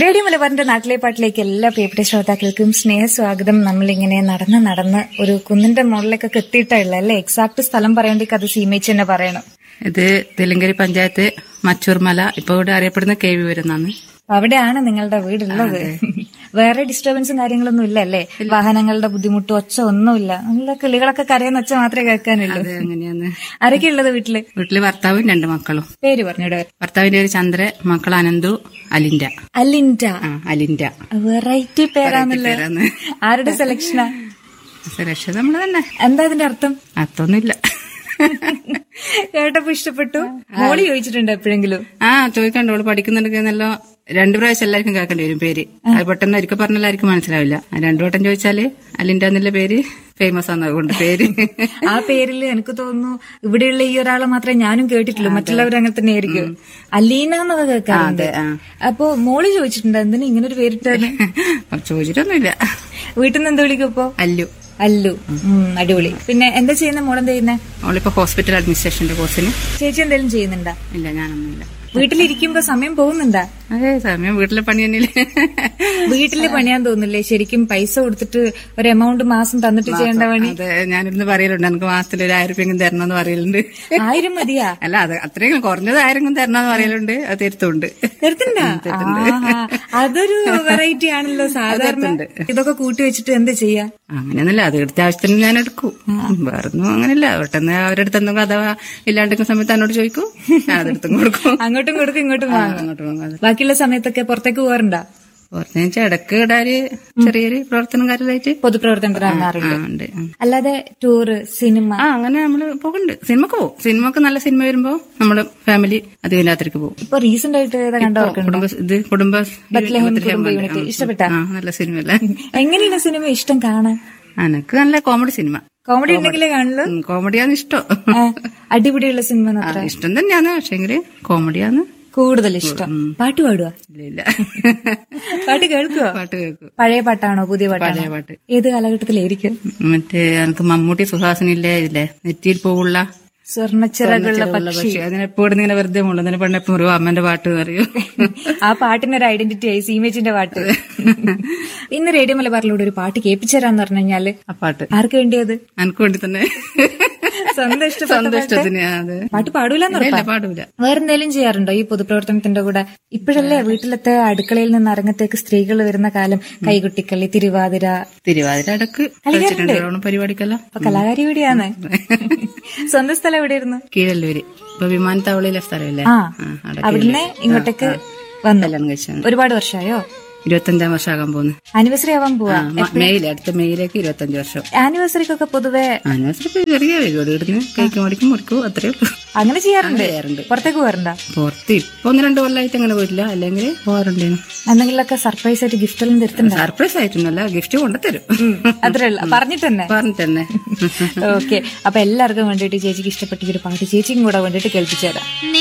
Radio മലബാറിന്റെ നാട്ടിലെ പാട്ടിലേക്ക് എല്ലാ പ്രിയപ്പെട്ട ശ്രോതാക്കൾക്കും സ്നേഹസ്വാഗതം നമ്മളിങ്ങനെ നടന്ന് നടന്ന് ഒരു കുന്നിന്റെ മുകളിലേക്കൊക്കെ എത്തിയിട്ടുള്ള അല്ലേ എക്സാക്ട് സ്ഥലം പറയണ്ടെങ്കിൽ അത് സീമേച്ച് തന്നെ പറയണം ഇത് തെലുങ്കരി പഞ്ചായത്ത് മച്ചൂർമല ഇപ്പൊ ഇവിടെ അറിയപ്പെടുന്ന കെ വി വരുന്നാണ് അപ്പൊ അവിടെയാണ് നിങ്ങളുടെ വീടുള്ളത് വേറെ ഡിസ്റ്റർബൻസും കാര്യങ്ങളൊന്നും ഇല്ല അല്ലേ വാഹനങ്ങളുടെ ബുദ്ധിമുട്ടും ഒച്ച ഒന്നുമില്ല നല്ല കിളികളൊക്കെ കരയുന്ന ഒച്ച മാത്രമേ കേൾക്കാനുള്ളൂ അത് അങ്ങനെയാന്ന് ആരൊക്കെ ഉള്ളത് വീട്ടില് വീട്ടില് ഭർത്താവും രണ്ട് മക്കളും പേര് പറഞ്ഞിട ഭർത്താവിന്റെ പേര് ചന്ദ്ര മക്കൾ അനന്തു അലിൻഡ അലിൻഡ ആ അലിൻഡ വെറൈറ്റി പേരാണല്ലോ പേരാണ്. ആരുടെ സെലക്ഷനാ സുരക്ഷ നമ്മള് തന്നെ എന്താ അതിന്റെ അർത്ഥം അത്തൊന്നുമില്ല കേട്ടപ്പോ ഇഷ്ടപ്പെട്ടു മോളി ചോദിച്ചിട്ടുണ്ട് എപ്പോഴെങ്കിലും ആ ചോദിക്കണ്ട അവള് പഠിക്കുന്നുണ്ടെന്നല്ലോ രണ്ടു പ്രാവശ്യം എല്ലാവർക്കും കേൾക്കേണ്ടി വരും പേര് അത് പെട്ടെന്ന് ഒരിക്കൽ പറഞ്ഞാൽ ആർക്കും മനസ്സിലാവില്ല ആ രണ്ടു വട്ടം ചോദിച്ചാല് അലിൻഡ എന്നുള്ള പേര് ഫേമസ് ആണ് അതുകൊണ്ട് പേര് ആ പേരിൽ എനിക്ക് തോന്നുന്നു ഇവിടെയുള്ള ഈ ഒരാളെ മാത്രമേ ഞാനും കേട്ടിട്ടുള്ളൂ മറ്റുള്ളവർ അങ്ങനെ തന്നെ ആയിരിക്കും അലീന എന്നൊക്കെ കേൾക്കാറുണ്ട് അതെ, ആ. അപ്പൊ മോള് ചോദിച്ചിട്ടുണ്ട് എന്തിനാ ഇങ്ങനെ ഒരു പേരിട്ടാണ് ചോദിച്ചിട്ടൊന്നുമില്ല വീട്ടിൽ നിന്ന് എന്ത് വിളിക്കും ഇപ്പൊ അല്ലു അല്ലു ഉം, അടിപൊളി പിന്നെ എന്താ ചെയ്യുന്ന മോളെന്താ ചെയ്യുന്നേ അവളിപ്പോ ഹോസ്പിറ്റൽ അഡ്മിനിസ്ട്രേഷന്റെ കോഴ്സിന് ചേച്ചി എന്തെങ്കിലും ചെയ്യുന്നുണ്ടാ ഇല്ല ഞാനൊന്നുമില്ല വീട്ടിലിരിക്കുമ്പോ സമയം പോകുന്നുണ്ടാ അതെ സമയം വീട്ടിലെ പണി തന്നെയല്ലേ വീട്ടില് പണിയാൻ തോന്നില്ലേ ശരിക്കും പൈസ കൊടുത്തിട്ട് ഒരു എമൗണ്ട് മാസം തന്നിട്ട് ചെയ്യേണ്ട പണി അതെ ഞാനിരുന്ന് പറയലുണ്ട് എനിക്ക് മാസത്തിൽ ഒരു ആയിരം രൂപയെങ്കിലും തരണമെന്ന് പറയലുണ്ട് ആയിരം മതിയാ അല്ല അത് അത്രയും കുറഞ്ഞത് ആയിരം തരണമെന്ന് പറയലുണ്ട് അത് തരുത്തുണ്ട് തരത്തിണ്ടാ ആഹാ. അതൊരു വെറൈറ്റി ആണല്ലോ സാധാരണ ഇതൊക്കെ കൂട്ടി വെച്ചിട്ട് എന്താ ചെയ്യാ അങ്ങനെയൊന്നുമില്ല അത് എടുത്ത ആവശ്യത്തിന് ഞാൻ എടുക്കും വേറൊന്നും അങ്ങനെയല്ല പെട്ടെന്ന് അവരുടെ അടുത്ത് എന്തെങ്കിലും അഥവാ ഇല്ലാണ്ടിരിക്കുന്ന സമയത്ത് എന്നോട് ചോദിക്കും ഞാൻ അതെടുത്തും കൊടുക്കും അങ്ങോട്ടും കൊടുക്കും ഇങ്ങോട്ടും വാങ്ങും അങ്ങോട്ട് വാങ്ങാതെ ബാക്കിയുള്ള സമയത്തൊക്കെ പുറത്തേക്ക് പോകാറുണ്ടാ പുറത്തു വെച്ചാൽ ഇടക്ക് ഇടാര് ചെറിയൊരു പ്രവർത്തനം കാര്യമായിട്ട് പൊതുപ്രവർത്തനത്തിന് ഇറങ്ങാറുണ്ട് ആ ഉണ്ട് ഉം. അല്ലാതെ ടൂറ് സിനിമ ആ അങ്ങനെ നമ്മള് പോകുന്നുണ്ട് സിനിമക്ക് പോകും സിനിമക്ക് നല്ല സിനിമ വരുമ്പോ നമ്മള് ഫാമിലി അധികം രാത്രിക്ക് പോകും ഇപ്പൊ റീസെന്റ് ആയിട്ട് ഏതാ കണ്ടോ കുടുംബ ഇത് കുടുംബ ബത്ലഹേം ബത്ലഹേം കുടുംബ ഉണ്ട്. യൂണിറ്റ് ആ, ഇഷ്ടപ്പെട്ടാ? ആ നല്ല സിനിമയല്ലേ എങ്ങനെയാണ് സിനിമ ഇഷ്ടം കാണാൻ എനക്ക് നല്ല കോമഡി സിനിമ കോമഡി ഉണ്ടെങ്കിലേ കാണുള്ളൂ ഉം, കോമഡിയാണ് ഇഷ്ടം ആ, അടിപൊളിയുള്ള സിനിമ ആ, മാത്രം ഇഷ്ടം തന്നെയാണ് പക്ഷെങ്കില് കോമഡിയാണ് കൂടുതൽ ഇഷ്ടം പാട്ട് പാടുക ഇല്ല ഇല്ല പാട്ട് കേൾക്കുവോ പാട്ട് കേൾക്കും പഴയ പാട്ടാണോ പുതിയ പാട്ടാണോ പഴയ പാട്ട് ഏത് കാലഘട്ടത്തിലായിരിക്കും മറ്റേ എനിക്ക് മമ്മൂട്ടി സുഹാസിനില്ലേ ഇല്ലേ നെറ്റിയിൽ പോവുള്ള സ്വർണ്ണച്ചിറകുള്ള പക്ഷി പക്ഷെ അതിനെപ്പോഴും ഇങ്ങനെ വെറുതെ മുള്ളുന്നതിന് പെണ്ണെപ്പം ഒരു അമ്മന്റെ പാട്ട് പറയൂ ആ പാട്ടിനൊരു ഐഡന്റിറ്റി ആയി സീമേജിന്റെ പാട്ട് ഇന്ന് റേഡിയോ മലബാറിലൂടെ ഒരു പാട്ട് കേൾപ്പിച്ചു തരാന്ന് പറഞ്ഞു കഴിഞ്ഞാല് ആ പാട്ട് ആർക്ക് വേണ്ടിയത് എനിക്ക് വേണ്ടി തന്നെ സ്വന്തം ഇഷ്ടപ്പെട്ട സ്വന്തം പാട്ട്? ഇഷ്ടത്തിന് അതെ പാട്ട് പാടൂലെന്ന് ഇല്ല ഉറപ്പാ? പാടൂല വേറെന്തെങ്കിലും ചെയ്യാറുണ്ടോ ഈ പൊതുപ്രവർത്തനത്തിന്റെ കൂടെ ഇപ്പോഴല്ലേ വീട്ടിലത്തെ അടുക്കളയിൽ നിന്ന് അരങ്ങത്തേക്ക് സ്ത്രീകൾ വരുന്ന കാലം കൈകൊട്ടിക്കളി തിരുവാതിര തിരുവാതിര ഇടക്ക് കളിച്ചിട്ടുണ്ട് ഓണം പരിപാടിക്കെല്ലാം അപ്പൊ കലാകാരി കൂടിയാണ് സ്വന്തം സ്ഥലം എവിടെയായിരുന്നു കീഴല്ലൂര് ഇപ്പൊ വിമാനത്താവളയിലെ സ്ഥലമില്ലേ ആ ആ, അവിടെ അവിടുന്ന് ഇങ്ങോട്ടേക്ക് വന്നു കല്യാണം കഴിച്ചാണ് ഒരുപാട് വർഷമായോ ഇരുപത്തഞ്ചാം വർഷമാകാൻ പോകുന്നു ആനിവേഴ്സറി ആവാൻ പോവാ മെയില് അടുത്ത മെയിലേക്ക് ഇരുപത്തഞ്ച് വർഷം ആനിവേഴ്സറിക്കൊക്കെ പൊതുവെ ആനിവേഴ്സറി ഇപ്പൊ ചെറിയ പരിപാടി ഇടുന്നു കേക്ക് മേടിക്കും മുറിക്കും അത്രേ ഉള്ളൂ അങ്ങനെ ചെയ്യാറുണ്ട് ചെയ്യാറുണ്ട് പുറത്തേക്ക് പോകാറുണ്ടോ പുറത്ത് ഇപ്പൊ ഒന്ന് രണ്ട് കൊല്ലമായിട്ട് അങ്ങനെ പോയിട്ടില്ല അല്ലെങ്കിൽ പോകാറുണ്ടേനു എന്തെങ്കിലുമൊക്കെ സർപ്രൈസ് ആയിട്ട് ഗിഫ്റ്റ് എല്ലാം തരുത്തുണ്ടോ സർപ്രൈസ് ആയിട്ടൊന്നുമല്ല ഗിഫ്റ്റ് കൊണ്ടുതരും അത്രേ ഉള്ളൂ പറഞ്ഞിട്ട് തന്നെ പറഞ്ഞിട്ട് തന്നെ ഓക്കെ അപ്പൊ എല്ലാവർക്കും വേണ്ടിയിട്ട് ചേച്ചിക്ക് ഇഷ്ടപ്പെട്ട ഈ ഒരു പാട്ട് ചേച്ചിക്കും കൂടെ വേണ്ടിയിട്ട് കേൾപ്പിച്ചു തരാം നീ